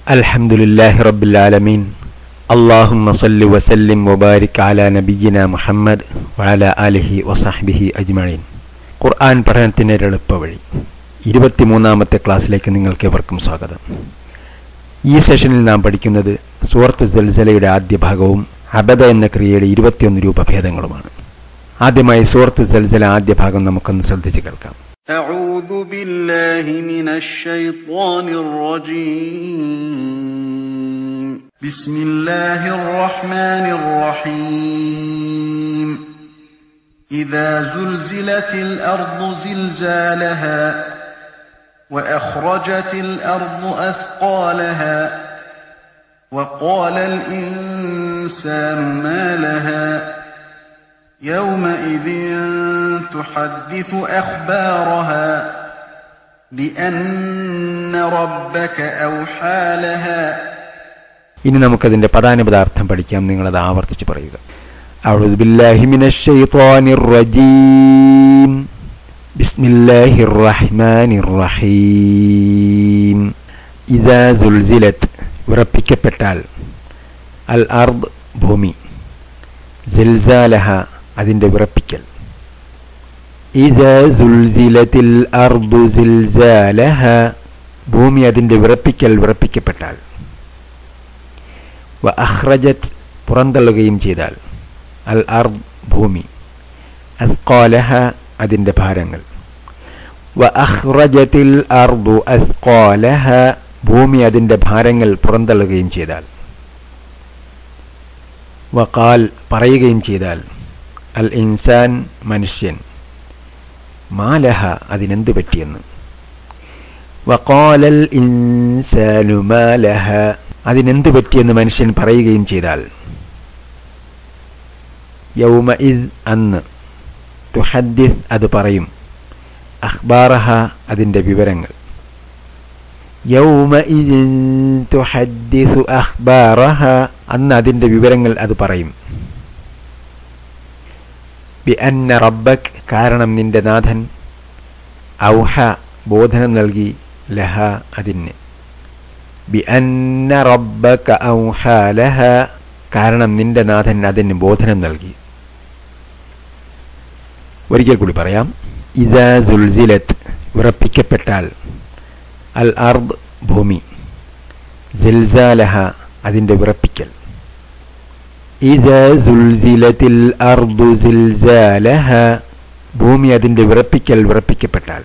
الحمد لله رب العالمين اللهم صل وسلم وبارك على نبينا മുഹമ്മദ് وعلى آله وصحبه أجمعين ഖുർആൻ പഠനത്തിന് എളുപ്പവഴി ഇരുപത്തിമൂന്നാമത്തെ ക്ലാസ്സിലേക്ക് നിങ്ങൾക്ക് എവർക്കും സ്വാഗതം ഈ സെഷനിൽ നാം പഠിക്കുന്നത് സൂറത്ത് ജൽസലയുടെ ആദ്യ ഭാഗവും അബദ എന്ന ക്രിയയുടെ ഇരുപത്തിയൊന്ന് രൂപഭേദങ്ങളുമാണ് ആദ്യമായി സൂറത്ത് ജൽസല ആദ്യ ഭാഗം നമുക്കൊന്ന് ശ്രദ്ധിച്ചു കേൾക്കാം أعوذ بالله من الشيطان الرجيم بسم الله الرحمن الرحيم إذا زلزلت الأرض زلزالها وأخرجت الأرض أثقالها وقال الإنسان ما لها يومئذ تحدث أخبارها بأن ربك أوحى لها ഇനി നമുക്കതിന്റെ പദാനുപദാർത്ഥം പഠിക്കാം നിങ്ങളത് ആവർത്തിച്ച് പറയുക أعوذ بالله من الشيطان الرجيم بسم الله الرحمن الرحيم إذا زلزلت ഉറപ്പിക്കപ്പെട്ടാൽ അൽ അർദ് ഭൂമി സിൽസാലഹ അതിന്റെ വിറപ്പിക്കൽ ഇദാ സുൽസിലത്തിൽ അർദു സിൽസാലഹ ഭൂമി അതിന്റെ വിറപ്പിക്കൽ വിറപ്പിക്കപ്പെട്ടാൽ വ അഹ്റജത് പുറന്തള്ളുകയും ചെയ്താൽ അൽ അർദ് ഭൂമി അസ്കാലഹ അതിന്റെ ഭാരങ്ങൾ വ അഹ്റജത്തിൽ അർദു അസ്കാലഹ ഭൂമി അതിന്റെ ഭാരങ്ങൾ പുറന്തള്ളുകയും ചെയ്താൽ വക്കാൽ പറയുകയും ചെയ്താൽ അൽ ഇൻസാൻ മനുഷ്യൻ മാലഹ അതിനെന്തു പറ്റിയെന്ന് വക്കാലൽ ഇൻസാനു മാലഹ അതിനെന്തു പറ്റിയെന്ന് മനുഷ്യൻ പറയുകയും ചെയ്താൽ യൗമ ഇസ് അന്ന് തുഹദ്ദിസ് അത് പറയും അഖ്ബാറഹ അതിന്റെ വിവരങ്ങൾ യൗമഇദ് തുഹദ്ദിസു അഖ്ബാറഹ അന്ന് അതിന്റെ വിവരങ്ങൾ അത് പറയും ബി അന്ന റബ്ബക് കാരണം നിന്റെ നാഥൻ ഔഹ ബോധനം നൽകി ലഹ അതിന് ബി അന്ന റബ്ബക ഔഹ ലഹ കാരണം നിന്റെ നാഥൻ അതിന് ബോധനം നൽകി ഒരിക്കൽ കൂടി പറയാം ഇദാ സുൽസിലത്ത് ഉറപ്പിക്കപ്പെട്ടാൽ അൽ അർദ് ഭൂമി സിൽസാലഹ അതിന്റെ വിറപ്പിക്കൽ ഇദാ സുൽസിലത്തിൽ അർദു സിൽസാലഹ ഭൂമി അതിന്റെ വിറപ്പിക്കൽ വിറപ്പിക്കപ്പെട്ടാൽ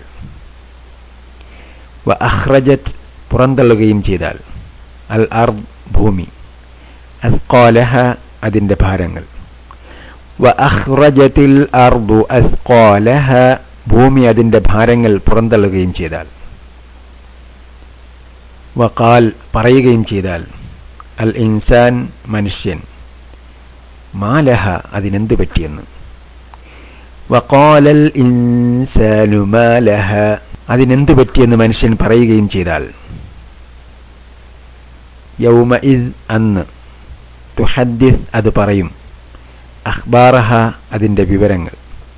വ അഹ്റജത് പുറന്തള്ളുകയും ചെയ്താൽ അൽ അർദ് ഭൂമി അസ്കാലഹ അതിന്റെ ഭാരങ്ങൾ വ അഹ്റജത്തിൽ അർദു അസ്കാലഹ ഭൂമി അതിന്റെ ഭാരങ്ങൾ പുറന്തള്ളുകയും ചെയ്താൽ വക്കാൽ പറയുകയും ചെയ്താൽ അൽ ഇൻസാൻ മനുഷ്യൻ മാലഹ അതിനെന്തു പറ്റിയെന്ന് വക്കാലൽ ഇൻസാനു മാലഹ അതിനെന്തു പറ്റിയെന്ന് മനുഷ്യൻ പറയുകയും ചെയ്താൽ യൗമ ഇസ് അന്ന് തുഹദ്ദിസ് അത് പറയും അഖ്ബാറഹ അതിന്റെ വിവരങ്ങൾ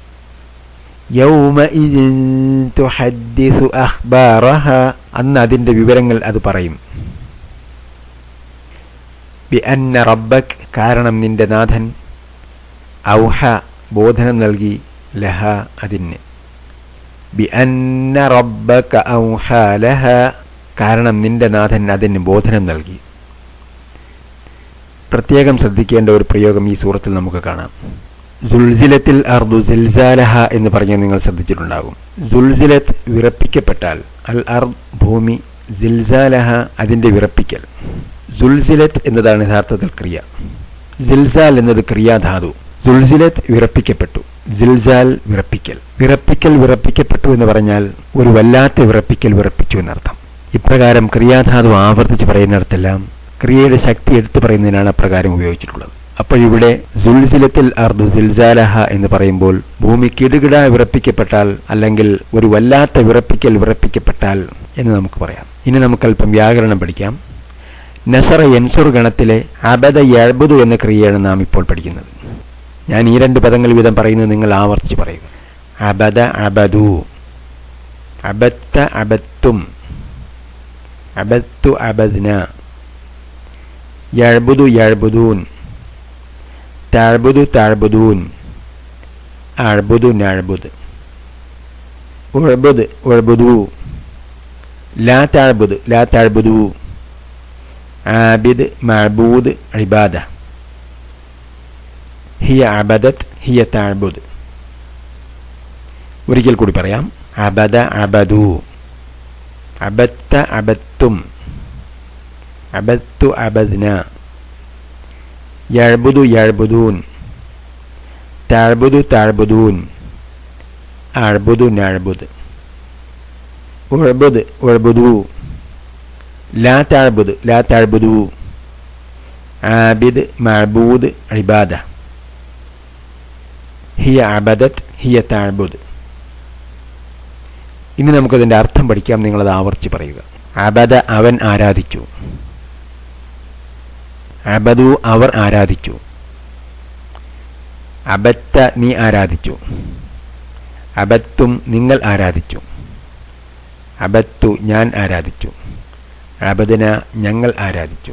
യൗമഇദ് തുഹദ്ദിസു അഖ്ബാറഹ അന്ന് അതിന്റെ വിവരങ്ങൾ അത് പറയും ബി അന്ന റബ്ബക് കാരണം നിന്റെ നാഥൻ ഔഹ ബോധനം നൽകി ലഹ അതിന് ബി അന്ന റബ്ബക ഔഹ ലഹ കാരണം നിന്റെ നാഥൻ അതിന് ബോധനം നൽകി പ്രത്യേകം ശ്രദ്ധിക്കേണ്ട ഒരു പ്രയോഗം ഈ സൂറത്തിൽ നമുക്ക് കാണാം സുൽസിലത്തിൽ അർദു സിൽസാലഹ എന്ന് പറഞ്ഞ് നിങ്ങൾ ശ്രദ്ധിച്ചിട്ടുണ്ടാകും സുൽസിലത്ത് വിറപ്പിക്കപ്പെട്ടാൽ അൽ അർദ് ഭൂമി സിൽസാലഹ അതിന്റെ വിറപ്പിക്കൽ സുൽസിലത്ത് എന്നതാണ് യഥാർത്ഥത്തിൽ ക്രിയ സിൽസാൽ എന്നത് ക്രിയാധാതു സുൽസിലത്ത് വിറപ്പിക്കപ്പെട്ടു സിൽസാൽ വിറപ്പിക്കൽ വിറപ്പിക്കൽ വിറപ്പിക്കപ്പെട്ടു എന്ന് പറഞ്ഞാൽ ഒരു വല്ലാത്ത വിറപ്പിക്കൽ വിറപ്പിച്ചു എന്നർത്ഥം ഇപ്രകാരം ക്രിയാധാതു ആവർത്തിച്ച് പറയുന്നിടത്തെല്ലാം ക്രിയയുടെ ശക്തി എടുത്തു പറയുന്നതിനാണ് അപ്രകാരം ഉപയോഗിച്ചിട്ടുള്ളത് അപ്പോൾ ഇവിടെ സുൽസിലത്തിൽ അർദു സിൽസാലഹ എന്ന് പറയുമ്പോൾ ഭൂമി കിടുകിട വിറപ്പിക്കപ്പെട്ടാൽ അല്ലെങ്കിൽ ഒരു വല്ലാത്ത വിറപ്പിക്കൽ വിറപ്പിക്കപ്പെട്ടാൽ എന്ന് നമുക്ക് പറയാം ഇനി നമുക്ക് അല്പം വ്യാകരണം പഠിക്കാം നസറ യൻസുർ ഗണത്തിലെ അബദ യഴ്ബുദു എന്ന ക്രിയയാണ് നാം ഇപ്പോൾ പഠിക്കുന്നത് ഞാൻ ഈ രണ്ട് പദങ്ങൾ വീതം പറയുന്നത് നിങ്ങൾ ആവർത്തിച്ച് പറയുക അബദ അബദു അബത്ത അബത്തും അബത്തു അബദ്ന يعبد يعبدون تعبد تعبدون أعبد نعبد اعبد اعبدوا لا تعبد لا تعبدوا عابد معبود عبادة هي عبدت هي تعبد ഒരിക്കൽ കൂടി പറയാം അബദ അബദു അബത്ത അബത്തും അബത്തു അബദ്ന يعبد يعبدون تعبد تعبدون أعبد نعبد اعبد اعبدوا لا تعبد لا تعبدوا عابد معبود عبادة هي عبدت هي تعبد ഇനി നമുക്കതിന്റെ അർത്ഥം പഠിക്കാം നിങ്ങളത് ആവർത്തി പറയുക അബദ അവൻ ആരാധിച്ചു അബദു അവർ ആരാധിച്ചു അബത്ത നീ ആരാധിച്ചു അബത്തും നിങ്ങൾ ആരാധിച്ചു അബത്തു ഞാൻ ആരാധിച്ചു അബദന ഞങ്ങൾ ആരാധിച്ചു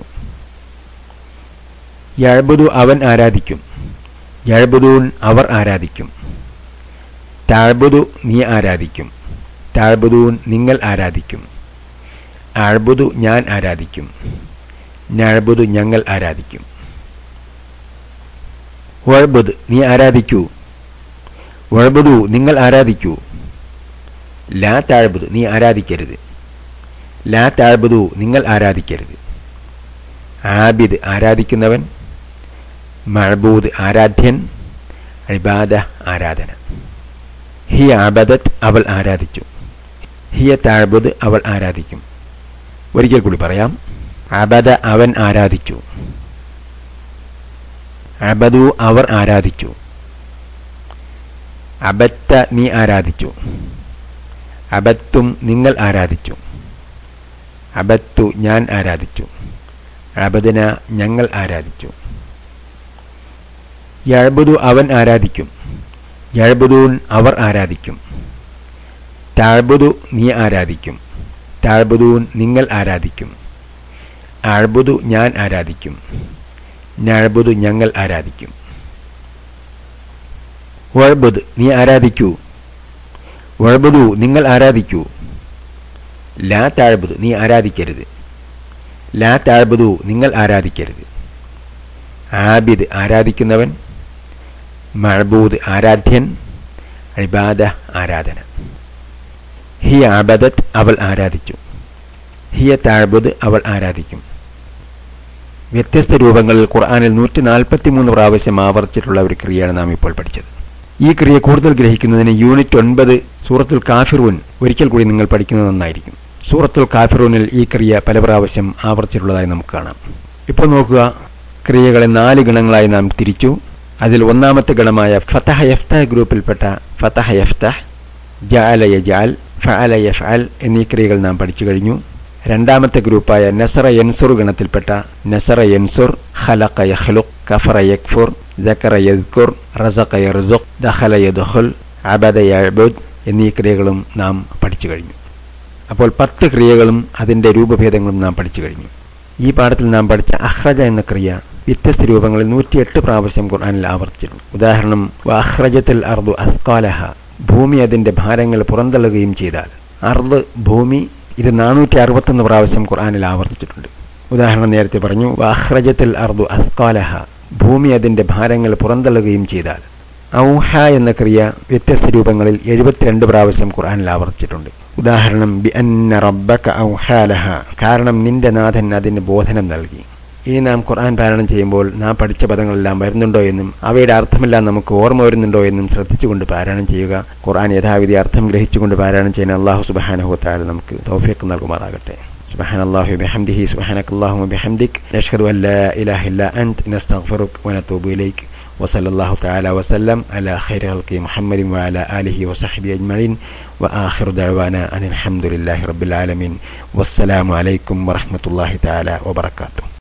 യഴബുദു അവൻ ആരാധിക്കും യഴബുദൂൻ അവർ ആരാധിക്കും താഴ്ബുദു നീ ആരാധിക്കും താഴ്ബുദൂൻ നിങ്ങൾ ആരാധിക്കും അഴ്ബുദു ഞാൻ ആരാധിക്കും നഴ്ബുദു ഞങ്ങൾ ആരാധിക്കും വഴബുദ് നീ ആരാധിക്കൂ വഴബുദു നിങ്ങൾ ആരാധിക്കൂ ലാ താഴ്ബുദ് നീ ആരാധിക്കരുത് ലാ താഴ്ബുദു നിങ്ങൾ ആരാധിക്കരുത് ആബിദ് ആരാധിക്കുന്നവൻ മഴബൂദ് ആരാധ്യൻ ഇബാദ ആരാധന ഹി ആബദത്ത് അവൾ ആരാധിച്ചു ഹിയ താഴ്ബുദ് അവൾ ആരാധിക്കും ഒരിക്കൽ കൂടി പറയാം അബദ അവൻ ആരാധിച്ചു അബദു അവർ ആരാധിച്ചു അബത്ത നീ ആരാധിച്ചു അബത്തും നിങ്ങൾ ആരാധിച്ചു അബത്തു ഞാൻ ആരാധിച്ചു അബദന ഞങ്ങൾ ആരാധിച്ചു യഴബുദു അവൻ ആരാധിക്കും യഴബുദൂൻ അവർ ആരാധിക്കും താഴ്ബുദു നീ ആരാധിക്കും താഴ്ബുദൂൻ നിങ്ങൾ ആരാധിക്കും അഴ്ബുദു ഞാൻ ആരാധിക്കും നഴ്ബുദു ഞങ്ങൾ ആരാധിക്കും വഴബുദ് നീ ആരാധിക്കൂ വഴബുദു നിങ്ങൾ ആരാധിക്കൂ ലാ താഴ്ബുദു നീ ആരാധിക്കരുത് ലാ താഴ്ബുദു നിങ്ങൾ ആരാധിക്കരുത് ആബിദ് ആരാധിക്കുന്നവൻ മഴബൂദ് ആരാധ്യൻ ഇബാദ ആരാധന ഹി ആബദത്ത് അവൾ ആരാധിച്ചു ഹിയ താഴ്ബുദ് അവൾ ആരാധിക്കും വ്യത്യസ്ത രൂപങ്ങളിൽ ഖുർആാനിൽ നൂറ്റി നാൽപ്പത്തിമൂന്ന് പ്രാവശ്യം ആവർത്തിച്ചിട്ടുള്ള ഒരു ക്രിയയാണ് നാം ഇപ്പോൾ പഠിച്ചത് ഈ ക്രിയ കൂടുതൽ ഗ്രഹിക്കുന്നതിന് യൂണിറ്റ് ഒൻപത് സൂറത്തുൽ കാഫിറൂൻ ഒരിക്കൽ കൂടി നിങ്ങൾ പഠിക്കുന്നത് നന്നായിരിക്കും സൂറത്തുൽ കാഫിറൂനിൽ ഈ ക്രിയ പല പ്രാവശ്യം ആവർത്തിച്ചിട്ടുള്ളതായി നമുക്ക് കാണാം ഇപ്പോൾ നോക്കുക ക്രിയകളെ നാല് ഗണങ്ങളായി നാം തിരിച്ചു അതിൽ ഒന്നാമത്തെ ഗണമായ ഫതഹ യഫ്തഹ് ഗ്രൂപ്പിൽപ്പെട്ട ഫതഹ യഫ്തഹ് ജഅല യജാൽ ഫഅല യഫ്അൽ എന്നീ ക്രിയകൾ നാം പഠിച്ചു കഴിഞ്ഞു രണ്ടാമത്തെ ഗ്രൂപ്പായ നസറ യൻസുർ ഗണത്തിൽപ്പെട്ട നസറ യൻസുർ ഖലഖ യഖ്ലുഖ് കഫറ യക്ഫുർ ദക്കറ യദ്കുർ റസഖ യർസുഖ് ദഖല യദ്ഖുൽ അബദ യഅബുദ് എന്നീ ക്രിയകളും നാം പഠിച്ചു കഴിഞ്ഞു അപ്പോൾ പത്ത് ക്രിയകളും അതിന്റെ രൂപഭേദങ്ങളും നാം പഠിച്ചു കഴിഞ്ഞു ഈ പാഠത്തിൽ നാം പഠിച്ച അഹ്റജ എന്ന ക്രിയ വ്യത്യസ്ത രൂപങ്ങളിൽ നൂറ്റിയെട്ട് പ്രാവശ്യം ഖുർആനിൽ ആവർത്തിച്ചിട്ടുണ്ട് ഉദാഹരണം അഹ്റജത്തിൽ അർദു അസ്കാലഹ ഭൂമി അതിന്റെ ഭാരങ്ങൾ പുറന്തള്ളുകയും ചെയ്താൽ അർദ് ഭൂമി ഇത് നാനൂറ്റി അറുപത്തൊന്ന് പ്രാവശ്യം ഖുർആനിൽ ആവർത്തിച്ചിട്ടുണ്ട് ഉദാഹരണം നേരത്തെ പറഞ്ഞു അഹ്റജത്തിൽ അർദു അസ്കാലഹ ഭൂമി അതിന്റെ ഭാരങ്ങൾ പുറന്തള്ളുകയും ചെയ്താൽ ഔഹ എന്ന ക്രിയ വ്യത്യസ്ത രൂപങ്ങളിൽ എഴുപത്തിരണ്ട് പ്രാവശ്യം ഖുർആനിൽ ആവർത്തിച്ചിട്ടുണ്ട് ഉദാഹരണം ബി അന്ന റബ്ബക ഔഹാലഹ കാരണം നിന്റെ നാഥൻ അതിന് ബോധനം നൽകി ഇനി നാം ഖുർആൻ പാരായണം ചെയ്യുമ്പോൾ നാം പഠിച്ച പദങ്ങളെല്ലാം വരുന്നുണ്ടോ എന്നും അവയുടെ അർത്ഥമെല്ലാം നമുക്ക് ഓർമ്മ വരുന്നുണ്ടോ എന്നും ശ്രദ്ധിച്ചുകൊണ്ട് പാരായണം ചെയ്യുക ഖുർആൻ യഥാവിധി അർത്ഥം ഗ്രഹിച്ചുകൊണ്ട് പാരായണം ചെയ്യുന്ന അള്ളാഹു സുബാനഹുത്താല നമുക്ക് തൗഫീഖ് നൽകുമാറാകട്ടെ سبحان الله وبحمده سبحانك اللهم وبحمدك نشهد أن لا إله إلا أنت نستغفرك ونتوب إليك وصلى الله تعالى وسلم على خير خلق محمد وعلى آله وصحبه أجمعين وآخر دعوانا أن الحمد لله رب العالمين والسلام عليكم ورحمة الله تعالى وبركاته